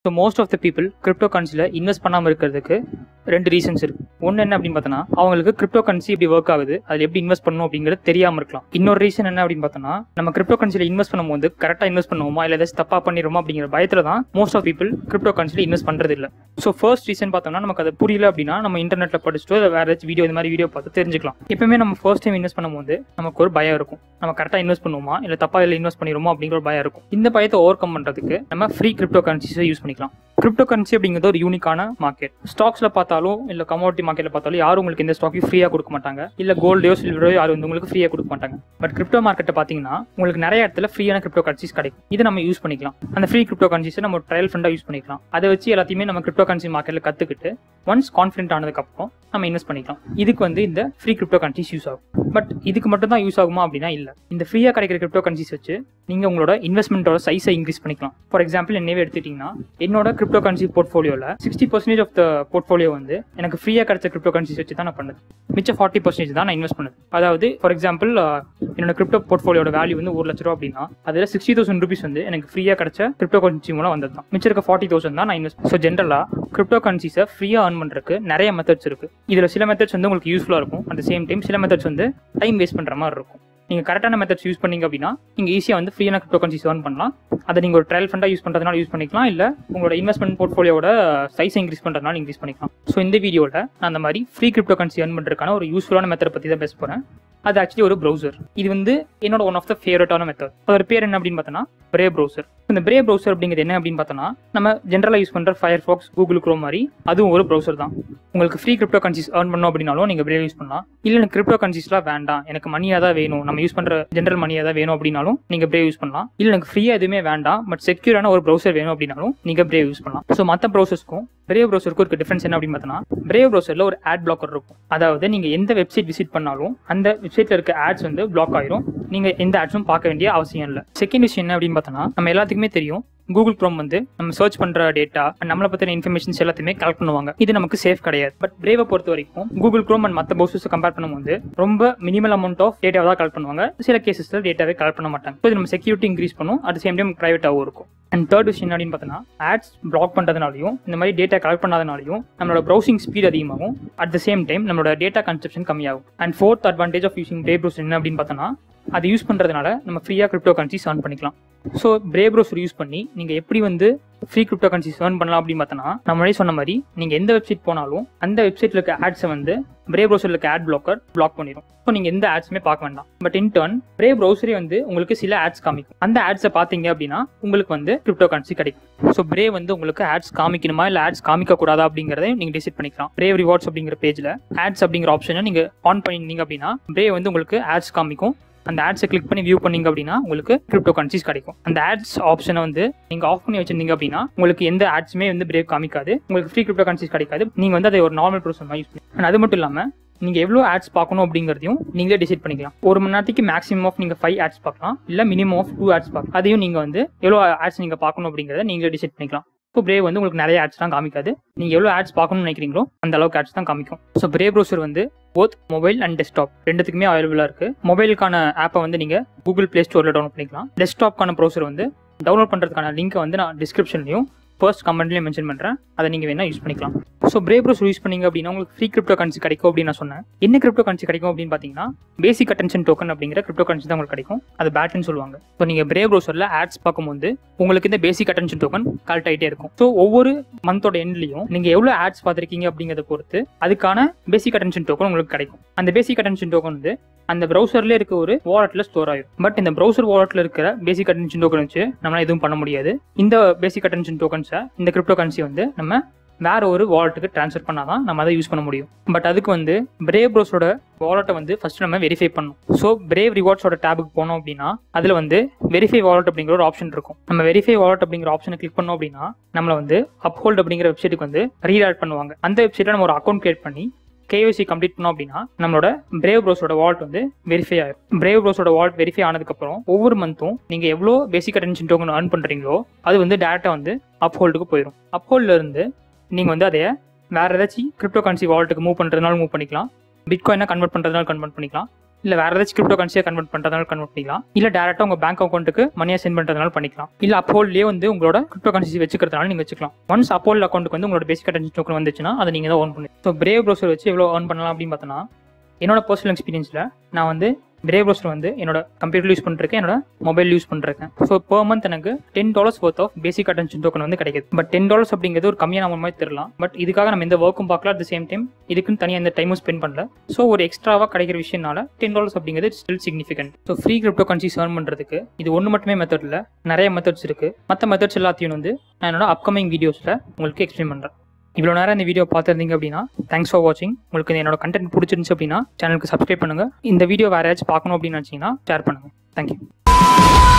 so most of the people crypto கரன்சியில் invest பண்ணாமல் இருக்கிறதுக்கு ரெண்டு ரீசன்ஸ் இருக்கு ஒன்று என்ன அப்படின்னு பார்த்தோன்னா அவங்களுக்கு கிரிப்டோ கரன்சி எப்படி ஒர்க் ஆகுது அதில் எப்படி இன்வெஸ்ட் பண்ணணும் அப்படிங்கிறது தெரியாமல் இருக்கலாம் இன்னொரு ரீசன் என்ன அப்படின்னு பார்த்தோன்னா நம்ம கிரிப்டோ கரன்சியில் இன்வெஸ்ட் பண்ணும்போது கரெக்டாக இன்வெஸ்ட் பண்ணுவோமா இல்லை ஏதாச்சும் தப்பாக பண்ணிடுவோமா அப்படிங்கிற பயத்தில் தான் மோஸ்ட் ஆஃப் பீப்புள் கிரிப்டோ கரன்சியில் இன்வெஸ்ட் பண்ணுறது இல்லை ஸோ ஃபர்ஸ்ட் ரீசன் பார்த்தோம்னா நமக்கு அது புரியல அப்படின்னா நம்ம இன்டர்நெட்டில் படிச்சுட்டு இல்லை வேறு ஏதாச்சும் வீடியோ இந்த மாதிரி வீடியோ பார்த்து தெரிஞ்சுக்கலாம் எப்பவுமே நம்ம ஃபர்ஸ்ட் டைம் இன்வெஸ்ட் பண்ணும்போது நமக்கு ஒரு பயம் இருக்கும் நம்ம கரெக்டாக இன்வெஸ்ட் பண்ணுவோமா இல்லை தப்பாக இதில் இன்வெஸ்ட் பண்ணிடுவோமா அப்படிங்கிற ஒரு பயம் இருக்கும் இந்த பயத்தை ஓவர் கம் பண்ணுறதுக்கு நம்ம ஃப்ரீ கிரிப்டோ கரன்சிஸை யூஸ் பண்ணிக்கலாம் கிரிப்டோ கரன்சி அப்படிங்கிறது ஒரு யூனிக்கான மார்க்கெட் ஸ்டாக்ஸில் பார்த்தாலும் இல்லை கமோடிட்டி மார்க்கெட்டில் பார்த்தாலும் யாரும் உங்களுக்கு இந்த ஸ்டாக்கையும் ஃப்ரீயாக கொடுக்க மாட்டாங்க இல்லை கோல்டையோ சில்வரோ யாரும் வந்து உங்களுக்கு ஃப்ரீயாக கொடுக்க மாட்டாங்க பட் கிரிப்டோ மார்க்கெட்டை பார்த்தீங்கன்னா உங்களுக்கு நிறைய இடத்துல ஃப்ரீயான கிரிப்டோ கரன்சிஸ் கிடைக்கும் இதை நம்ம யூஸ் பண்ணிக்கலாம் அந்த ஃப்ரீ கிரிப்டோ கரன்சிஸை நம்ம ட்ரையல் ஃபண்டாக யூஸ் பண்ணிக்கலாம் அதை வச்சு எல்லாத்தையுமே நம்ம கிரிப்டோ கரன்சி மார்க்கெட்டில் கற்றுக்கிட்டு ஒன்ஸ் கான்ஃபிடென்ட் ஆனதுக்கப்புறம் நம்ம இன்வெஸ்ட் பண்ணிக்கலாம் இதுக்கு வந்து இந்த ஃப்ரீ கிரிப்டோ கரன்சிஸ் யூஸ் ஆகும் பட் இதுக்கு மட்டும் தான் யூஸ் ஆகுமா அப்படின்னா இல்லை இந்த ஃப்ரீயாக கிடைக்கிற கிரிப்டோ கரன்சிஸ் வச்சு நீங்கள் உங்களோட இன்வெஸ்ட்மெண்ட்டோட சைஸை இன்க்ரீஸ் பண்ணிக்கலாம் ஃபார் எக்ஸாம்பிள் என்னவே எடுத்துக்கிட்டிங்கன்னா என்னோட கிரிப்டோ கரன்சி போர்ட்ஃபோலியோவில் sixty percentage of the portfolio வந்து எனக்கு ஃப்ரீயாக கிடைச்ச கிரிப்டோ கரன்சிஸ் வச்சு தான் நான் பண்ணது மிச்சம் ஃபார்ட்டி பர்சன்டேஜ் தான் நான் இன்வெஸ்ட் பண்ணது அதாவது ஃபார் எக்ஸாம்பிள் என்னோட கிரிப்டோ போர்ட்ஃபோலியோட வேல்யூ வந்து ஒரு லட்ச ரூபா அப்படின்னா அதில் சிக்ஸ்டி தௌசண்ட் ருபீஸ் வந்து எனக்கு ஃப்ரீயாக கிடைச்ச கிரிப்டோ கரன்சி மூலம் வந்தது தான் மிச்சம் இருக்க ஃபார்ட்டி தௌசண்ட் தான் நான் இன்வெஸ்ட் ஸோ ஜென்ரலாக கிரிப்டோ கரன்சிஸை ஃப்ரீயாக earn பண்ணுறதுக்கு நிறைய மெத்தட்ஸ் இருக்குது இதில் சில மெத்தட்ஸ் வந்து உங்களுக்கு யூஸ்ஃபுல்லாக இருக்கும் அட் சேம் டைம் சில மெத்தட்ஸ் வந்து டைம் வேஸ்ட் பண்ணுற மாதிரி இருக்கும் நீங்கள் கரெக்டான மெத்தட்ஸ் யூஸ் பண்ணீங்க அப்படின்னா நீங்கள் ஈஸியாக வந்து ஃப்ரீயான கிரிப்டோ கரன்சிஸ் earn பண்ணலாம் அதை நீங்கள் ஒரு ட்ரையல் ஃபண்டாக யூஸ் பண்ணுறதுனால யூஸ் பண்ணிக்கலாம் இல்லை உங்களோட இன்வெஸ்ட்மெண்ட் போர்ட்ஃபோலியோட சைஸ் இன்க்ரீஸ் பண்ணுறதுனால இன்க்ரீஸ் பண்ணிக்கலாம் ஸோ இந்த வீடியோவில் நான் அந்த மாதிரி ஃப்ரீ கிரிப்டோ கரன்சி earn பண்ணுறதுக்கான ஒரு யூஸ்ஃபுல்லான மெத்தட் பற்றி தான் பேச போகிறேன் அது ஆக்சுவலி ஒரு ப்ரௌசர் இது வந்து என்னோட ஒன் ஆஃப் த ஃபேவரட்டான மெத்தட் அதோட பேர் என்ன அப்படின்னு பார்த்தோன்னா பிரே ப்ரௌசர் இந்த பிரே ப்ரௌசர் அப்படிங்கிறது என்ன அப்படின்னு பார்த்தோன்னா நம்ம ஜென்ரலாக யூஸ் பண்ணுற ஃபயர் ஃபாக்ஸ் கூகுள் க்ரோம் மாதிரி அதுவும் ஒரு ப்ரௌசர் தான் உங்களுக்கு ஃப்ரீ கிரிப்டோ கரன்சிஸ் earn பண்ணணும் அப்படின்னாலும் நீங்கள் பிரே யூஸ் பண்ணலாம் இல்லை எனக்கு கிரிப்டோ கரன்சிஸ்லாம் வேண்டாம் எனக்கு மணியாக தான் வேணும் நம்ம யூஸ் பண்ணுற ஜென்ரல் மணியாக தான் வேணும் அப்படின்னாலும் நீங்கள் பிரே யூஸ் பண்ணலாம் இல்லை எனக்கு ஃப்ரீயாக எதுவுமே வேண்டாம் பட் செக்யூரான ஒரு ப்ரௌசர் வேணும் அப்படின்னாலும் நீங்கள் பிரே யூஸ் பண்ணலாம் ஸோ மற்ற ப்ரௌசர்ஸ்க்கும் பிரேவ் ப்ரௌசருக்கும் இருக்க டிஃபரன்ஸ் என்ன அப்படின்னு பார்த்தோன்னா பிரேவ் ப்ரௌசரில் ஒரு ஆட் பிளாக்கர் இருக்கும் அதாவது நீங்கள் எந்த வெப்சைட் விசிட் பண்ணாலும் அந்த வெப்சைட்டில் இருக்க ஆட்ஸ் வந்து பிளாக் ஆயிரும் நீங்கள் எந்த ஆட்ஸும் பார்க்க வேண்டிய அவசியம் இல்லை செகண்ட் விஷயம் என்ன அப்படின்னு பார்த்தோன்னா நம்ம எல்லாத்துக்குமே தெரியும் கூகுள் க்ரோம் வந்து நம்ம சர்ச் பண்ற டேட்டா நம்மளை பத்தின இன்ஃபர்மேஷன்ஸ் எல்லாத்தையுமே கலெக்ட் பண்ணுவாங்க இது நமக்கு சேஃப் கிடையாது பட் பிரேவை பொறுத்த வரைக்கும் கூகுள் க்ரோம் அண்ட் மற்ற ப்ரௌசர்ஸ் கம்பேர் பண்ணும்போது ரொம்ப மினிமல் அமௌண்ட் ஆஃப் டேட்டாவை தான் கலெக்ட் பண்ணுவாங்க சில கேசஸ்ல டேட்டாவே கலெக்ட் பண்ண மாட்டாங்க ஸோ இது நம்ம செக்யூரிட்டி இன்க்ரீஸ் பண்ணும் அட் சேம் டைம் பிரைவேட்டாகவும் இருக்கும் அண்ட் தேர்ட் விஷயம் என்ன அப்படின்னு பார்த்தோன்னா ஆட்ஸ் பிளாக் பண்ணுறதுனாலையும் இந்த மாதிரி டேட்டா கலெக்ட் பண்ணாதனாலையும் நம்மளோட ப்ரௌசிங் ஸ்பீட் அதிகமாகும் அட் த சேம் டைம் நம்மளோட டேட்டா கன்சப்ஷன் கம்மியாகும் and fourth advantage of using Brave browser என்ன அப்படின்னு பார்த்தோன்னா அது யூஸ் பண்ணுறதுனால நம்ம ஃப்ரீயாக கிரிப்டோ கரன்சிஸ் earn பண்ணிக்கலாம் ஸோ பிரே ப்ரௌசர் யூஸ் பண்ணி நீங்கள் எப்படி வந்து ஃப்ரீ கிரிப்டோ கரன்சிஸ் earn பண்ணலாம் அப்படின்னு பார்த்தோன்னா நம்ம முன்னாடியே சொன்ன மாதிரி நீங்கள் எந்த வெப்சைட் போனாலும் அந்த வெப்சைட்டில் இருக்க ஆட்ஸை வந்து பிரே ப்ரௌசரில் இருக்க ஆட் பிளாக்கர் பிளாக் பண்ணிடும் ஸோ நீங்கள் எந்த ஆட்ஸுமே பார்க்க வேண்டாம் பட் இன் டர்ன் பிரே ப்ரௌசரே வந்து உங்களுக்கு சில ஆட்ஸ் காமிக்கும் அந்த ஆட்ஸை பார்த்தீங்க அப்படின்னா உங்களுக்கு வந்து கிரிப்டோ கரன்சி கிடைக்கும் ஸோ பிரே வந்து உங்களுக்கு ஆட்ஸ் காமிக்கணுமா இல்லை ஆட்ஸ் காமிக்க கூடாதா அப்படிங்கிறதையும் நீங்கள் டிசைட் பண்ணிக்கலாம் பிரே ரிவார்ட்ஸ் அப்படிங்கிற பேஜில் ஆட்ஸ் அப்படிங்கிற ஆப்ஷனை நீங்கள் ஆன் பண்ணிருந்தீங்க அப்படின்னா பிரே வந்து உங்களுக்கு ஆட்ஸ் காமிக்கும் அந்த ஆட்ஸை கிளிக் பண்ணி வியூ பண்ணீங்க அப்படின்னா உங்களுக்கு கிரிப்டோ கரன்சிஸ் கிடைக்கும் அந்த ஆட்ஸ் ஆப்ஷனை வந்து நீங்க ஆஃப் பண்ணி வச்சிருந்தீங்க அப்படின்னா உங்களுக்கு எந்த ஆட்ஸுமே வந்து பிரேக் காமிக்காது உங்களுக்கு ஃப்ரீ கிரிப்டோ கரன்சிஸ் கிடைக்காது நீங்க வந்து அதை ஒரு நார்மல் ப்ரோசன் யூஸ் பண்ணி And அது மட்டும் இல்லாம நீங்க எவ்வளவு ஆட்ஸ் பார்க்கணும் அப்படிங்கிறதையும் நீங்களே டிசைட் பண்ணிக்கலாம் ஒரு மணி நேரத்துக்கு மேக்ஸிமம் ஆஃப் நீங்க ஃபைவ் ஆட்ஸ் பார்க்கலாம் இல்ல மினிமம் ஆஃப் டூ ஆட்ஸ் பார்க்கலாம் அதையும் நீங்க வந்து எவ்வளவு ஆட்ஸ் நீங்க பார்க்கணும் அப்படிங்கிறத நீங்களே டிசைட் பண்ணிக்கலாம் ஸோ பிரே வந்து உங்களுக்கு நிறைய ஆட்ஸ் தான் காமிக்காது நீங்கள் எவ்வளோ ஆட்ஸ் பார்க்கணும்னு நினைக்கிறீங்களோ அந்த அளவுக்கு ஆட்ஸ் தான் காமிக்கும் ஸோ பிரே ப்ரௌசர் வந்து போத் மொபைல் அண்ட் டெஸ்க்டாப் ரெண்டுத்துக்குமே அவைலபிளாக இருக்குது மொபைலுக்கான ஆப்பை வந்து நீங்கள் கூகுள் ப்ளே ஸ்டோரில் டவுன்லோட் பண்ணிக்கலாம் டெஸ்க்டாப்க்கான ப்ரௌசர் வந்து டவுன்லோட் பண்ணுறதுக்கான லிங்க்கை வந்து நான் டிஸ்கிரிப்ஷன்லையும் ஃபர்ஸ்ட் கமெண்ட்லேயும் மென்ஷன் பண்ணுறேன் அதை நீங்கள் வேணால் யூஸ் பண்ணிக்கலாம் ஸோ பிரே ப்ரௌசர் யூஸ் பண்ணீங்க அப்படின்னா உங்களுக்கு ஃப்ரீ கிரிப்டோ கரன்சி கிடைக்கும் அப்படின்னு நான் சொன்னேன் என்ன கிரிப்டோ கரன்சி கிடைக்கும் அப்படின்னு பார்த்தீங்கன்னா பேசிக் அட்டென்ஷன் டோக்கன் அப்படிங்கிற கிரிப்டோ கரன்சி தான் உங்களுக்கு கிடைக்கும் அது பேட்னு சொல்லுவாங்க ஸோ நீங்கள் பிரே ப்ரௌசரில் ஆட்ஸ் பார்க்கும்போது உங்களுக்கு இந்த பேசிக் அட்டென்ஷன் டோக்கன் கலெக்ட் ஆகிட்டே இருக்கும் ஸோ ஒவ்வொரு மந்தோட எண்ட்லையும் நீங்கள் எவ்வளோ ஆட்ஸ் பார்த்துருக்கீங்க அப்படிங்கிறத பொறுத்து அதுக்கான பேசிக் அட்டென்ஷன் டோக்கன் உங்களுக்கு கிடைக்கும் அந்த பேசிக் அட்டென்ஷன் டோக்கன் வந்து அந்த ப்ரௌசர்ல இருக்க ஒரு வாலெட்ல ஸ்டோர் ஆயிடும் பட் இந்த ப்ரௌசர் வாலெட்ல இருக்கிற பேசிக் அட்டென்ஷன் டோக்கன் வச்சு நம்மளால எதுவும் பண்ண முடியாது இந்த பேசிக் அட்டென்ஷன் டோக்கன்ஸை இந்த கிரிப்டோ கரன்சி வந்து நம்ம வேற ஒரு வாலெட்டுக்கு ட்ரான்ஸ்ஃபர் பண்ணாதான் நம்ம அதை யூஸ் பண்ண முடியும் பட் அதுக்கு வந்து பிரேவ் ப்ரோஸோட வாலெட்டை வந்து ஃபர்ஸ்ட் நம்ம வெரிஃபை பண்ணணும் ஸோ பிரேவ் ரிவார்ட்ஸோட டேபுக்கு போனோம் அப்படின்னா அதில் வந்து வெரிஃபை வாலெட் அப்படிங்கிற ஒரு ஆப்ஷன் இருக்கும் நம்ம வெரிஃபை வாலெட் அப்படிங்கிற ஆப்ஷனை கிளிக் பண்ணோம் அப்படின்னா நம்மளை வந்து அப்ஹோல்ட் அப்படிங்கிற வெப்சைட்டுக்கு வந்து ரீடாட் பண்ணுவாங்க அந்த வெப்சைட்டில் நம்ம ஒரு அக்கௌண்ட் கிரியேட் பண்ணி கேஒசி கம்ப்ளீட் பண்ணோம் அப்படின்னா நம்மளோட பிரேவ் ப்ரோஸோட வால்ட் வந்து வெரிஃபை ஆயிரும் பிரேவ் ப்ரோஸோட வால்ட் வெரிஃபை ஆனதுக்கப்புறம் ஒவ்வொரு மந்த்தும் நீங்கள் எவ்வளோ பேசிக் அட்டென்ஷன் டோக்கன் earn பண்ணுறீங்களோ அது வந்து டேரெக்டாக வந்து அப்ஹோல்டுக்கு போயிடும் அப்ஹோல்ட்ல இருந்து நீங்கள் வந்து அதை வேற ஏதாச்சும் கிரிப்டோ கரன்சி வாலெட்டுக்கு மூவ் பண்ணுறதுனால மூவ் பண்ணிக்கலாம் பிட்காயினாக கன்வெர்ட் பண்ணுறதுனால கன்வெர்ட் பண்ணிக்கலாம் இல்லை வேறு ஏதாச்சும் கிரிப்டோ கரன்சியாக கன்வெர்ட் பண்ணுறதுனால கன்வெர்ட் பண்ணிக்கலாம் இல்லை டேரெக்டாக உங்கள் பேங்க் அக்கௌண்ட்டுக்கு மணியாக சென்ட் பண்ணுறதுனால பண்ணிக்கலாம் இல்லை அப்போல்லே வந்து உங்களோட கிரிப்டோ கரன்சி வச்சுக்கிறதுனால நீங்கள் வச்சுக்கலாம் ஒன்ஸ் அப்போல் அக்கௌண்ட்டுக்கு வந்து உங்களோட பேசிக் அட்டென்ஷன் டோக்கன் வந்துச்சுன்னா அதை நீங்கள் தான் ஓன் பண்ணி ஸோ பிரேவ் ப்ரௌசர் வச்சு எவ்வளோ ஏர்ன் பண்ணலாம் அப்படின்னு பார்த்தோன்னா என்னோட பர்சனல் எக்ஸ்பீரியன்ஸில் நான் வந்து பிரேவ் ப்ரௌசர் வந்து என்னோட கம்ப்யூட்டர் யூஸ் பண்ணிருக்கேன் என்னோட மொபைல் யூஸ் பண்ணிருக்கேன் ஸோ per மந்த் எனக்கு ten dollars worth of basic attention token வந்து கிடைக்குது பட் டென் டாலர்ஸ் அப்படிங்கிறது ஒரு கம்மியான amount மாதிரி தெரியலாம் பட் இதுக்காக நம்ம எந்த ஒர்க்கும் பார்க்கல அட் த சேம் டைம் இதுக்குன்னு தனியாக எந்த டைமும் ஸ்பெண்ட் பண்ணல ஸோ ஒரு எக்ஸ்ட்ராவாக கிடைக்கிற விஷயம்னால டென் டாலர்ஸ் அப்படிங்கிறது still significant so free cryptocurrencies earn பண்ணுறதுக்கு இது ஒன்று மட்டுமே மெத்தட் இல்லை நிறைய மெத்தட்ஸ் இருக்குது மற்ற மெத்தட்ஸ் எல்லாத்தையும் வந்து நான் என்னோட அப்கமிங் வீடியோஸில் உங்களுக்கு எக்ஸ்பிளைன் பண்ணுறேன் இவ்வளோ நேரம் இந்த வீடியோ பார்த்துருந்தீங்க அப்படின்னா தேங்க்ஸ் ஃபார் வாட்சிங் உங்களுக்கு இந்த என்னோட கண்டென்ட் பிடிச்சிருந்துச்சு அப்படின்னா சேனலுக்கு சப்ஸ்கிரைப் பண்ணுங்கள் இந்த வீடியோ வேறு ஏதாச்சும் பார்க்கணும் அப்படின்னு நினச்சிங்கன்னா ஷேர் பண்ணுங்கள் தேங்க்யூ